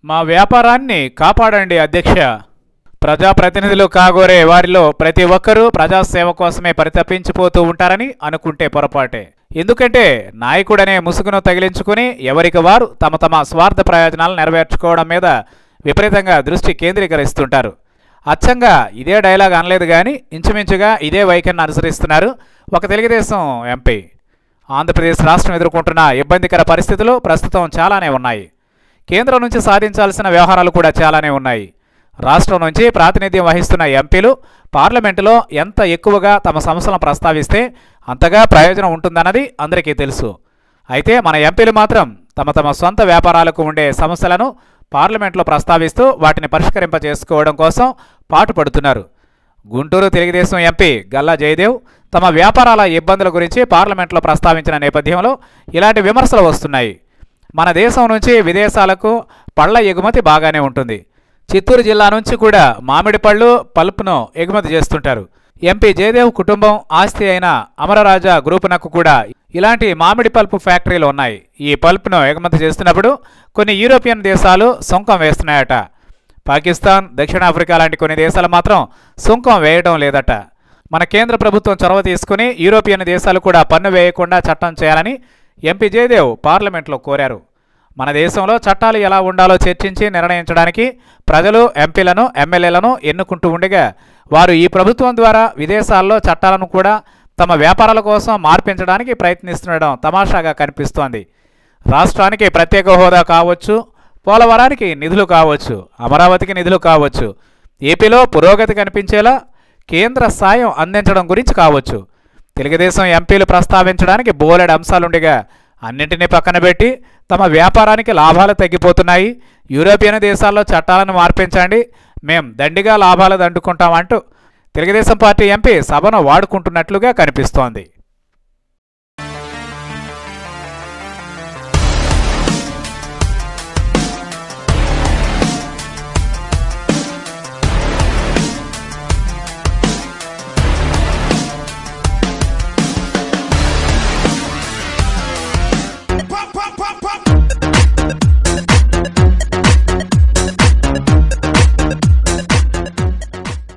మా వ్యాపారాన్ని కాపాడండి అధ్యక్ష ప్రజాప్రతినిధులు కాగోరే వారిలో ప్రతి ఒక్కరూ ప్రజాసేవ కోసమే పరితపించిపోతూ ఉంటారని అనుకుంటే పొరపాటే ఎందుకంటే నాయకుడనే ముసుగును తగిలించుకుని ఎవరికి వారు తమ తమ స్వార్థ ప్రయోజనాలు నెరవేర్చుకోవడం మీద విపరీతంగా దృష్టి కేంద్రీకరిస్తుంటారు అచ్చంగా ఇదే డైలాగ్ అనలేదు కానీ ఇంచుమించుగా ఇదే వైఖరిని అనుసరిస్తున్నారు ఒక తెలుగుదేశం ఎంపీ ఆంధ్రప్రదేశ్ రాష్ట్రం ఎదుర్కొంటున్న ఇబ్బందికర పరిస్థితులు ప్రస్తుతం చాలానే ఉన్నాయి కేంద్రం నుంచి సాధించాల్సిన వ్యవహారాలు కూడా చాలానే ఉన్నాయి రాష్ట్రం నుంచి ప్రాతినిధ్యం వహిస్తున్న ఎంపీలు పార్లమెంటులో ఎంత ఎక్కువగా తమ సమస్యలను ప్రస్తావిస్తే అంతగా ప్రయోజనం ఉంటుందన్నది అందరికీ తెలుసు అయితే మన ఎంపీలు మాత్రం తమ తమ సొంత వ్యాపారాలకు ఉండే సమస్యలను పార్లమెంట్లో ప్రస్తావిస్తూ వాటిని పరిష్కరింప చేసుకోవడం కోసం పాటుపడుతున్నారు గుంటూరు తెలుగుదేశం ఎంపీ గల్లా జయదేవ్ తమ వ్యాపారాల ఇబ్బందుల గురించి పార్లమెంట్లో ప్రస్తావించిన నేపథ్యంలో ఇలాంటి విమర్శలు వస్తున్నాయి మన దేశం నుంచి విదేశాలకు పళ్ళ ఎగుమతి బాగానే ఉంటుంది చిత్తూరు జిల్లా నుంచి కూడా మామిడి పళ్ళు పల్ప్ను ఎగుమతి చేస్తుంటారు ఎంపీ జయదేవ్ కుటుంబం ఆస్తి అయిన అమరరాజా గ్రూపునకు కూడా ఇలాంటి మామిడి పల్ప్ ఫ్యాక్టరీలు ఉన్నాయి ఈ పల్ప్ను ఎగుమతి చేస్తున్నప్పుడు కొన్ని యూరోపియన్ దేశాలు సుంకం వేస్తున్నాయట పాకిస్తాన్ దక్షిణాఫ్రికా లాంటి కొన్ని దేశాలు మాత్రం సుంకం వేయడం లేదట మన కేంద్ర ప్రభుత్వం చొరవ తీసుకుని యూరోపియన్ దేశాలు కూడా పన్ను వేయకుండా చట్టం చేయాలని ఎంపీ జయదేవ్ పార్లమెంట్లో కోరారు మన దేశంలో చట్టాలు ఎలా ఉండాలో చర్చించి నిర్ణయించడానికి ప్రజలు ఎంపీలను ఎమ్మెల్యేలను ఎన్నుకుంటూ ఉండగా వారు ఈ ప్రభుత్వం ద్వారా విదేశాల్లో చట్టాలను కూడా తమ వ్యాపారాల కోసం మార్పించడానికి ప్రయత్నిస్తుండడం తమాషాగా కనిపిస్తోంది రాష్ట్రానికి ప్రత్యేక హోదా కావచ్చు పోలవరానికి నిధులు కావచ్చు అమరావతికి నిధులు కావచ్చు ఏపీలో పురోగతి కనిపించేలా కేంద్ర సాయం అందించడం గురించి కావచ్చు తెలుగుదేశం ఎంపీలు ప్రస్తావించడానికి బోలెడు అంశాలుండగా అన్నింటినీ పక్కన పెట్టి తమ వ్యాపారానికి లాభాలు తగ్గిపోతున్నాయి యూరోపియన్ దేశాల్లో చట్టాలను మార్పించండి మేం దండిగా లాభాలు దండుకుంటామంటూ తెలుగుదేశం పార్టీ ఎంపీ సభను వాడుకుంటున్నట్లుగా కనిపిస్తోంది